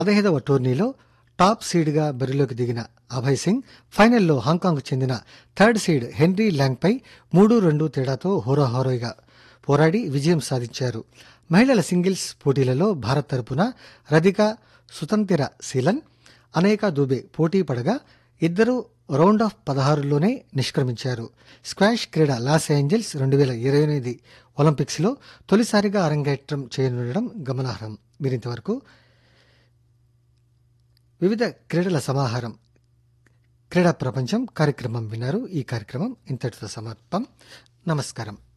పదహైదవ టోర్నీలో టాప్ సీడ్గా బరిలోకి దిగిన అభయ్ సింగ్ ఫైనల్లో హాంకాంగ్ చెందిన థర్డ్ సీడ్ హెన్రీ ల్యాంగ్పై మూడు రెండు తేడాతో హోరాహోరీగా పోరాడి విజయం సాధించారు మహిళల సింగిల్స్ పోటీలలో భారత్ తరపున రధిక సుతంతిర శీలన్ అనేక దుబే పోటీ పడగా ఇద్దరు రౌండ్ ఆఫ్ పదహారులోనే నిష్క్రమించారు స్క్వాష్ క్రీడ లాస్ ఏంజల్స్ రెండు వేల ఇరవై ఎనిమిది ఒలింపిక్స్లో తొలిసారిగా అరంగేట్రం చేయనుండడం గమనార్హం మీరింతవరకు వివిధ క్రీడల సమాహారం క్రీడా ప్రపంచం కార్యక్రమం విన్నారు ఈ కార్యక్రమం ఇంతటితో సమాప్తం నమస్కారం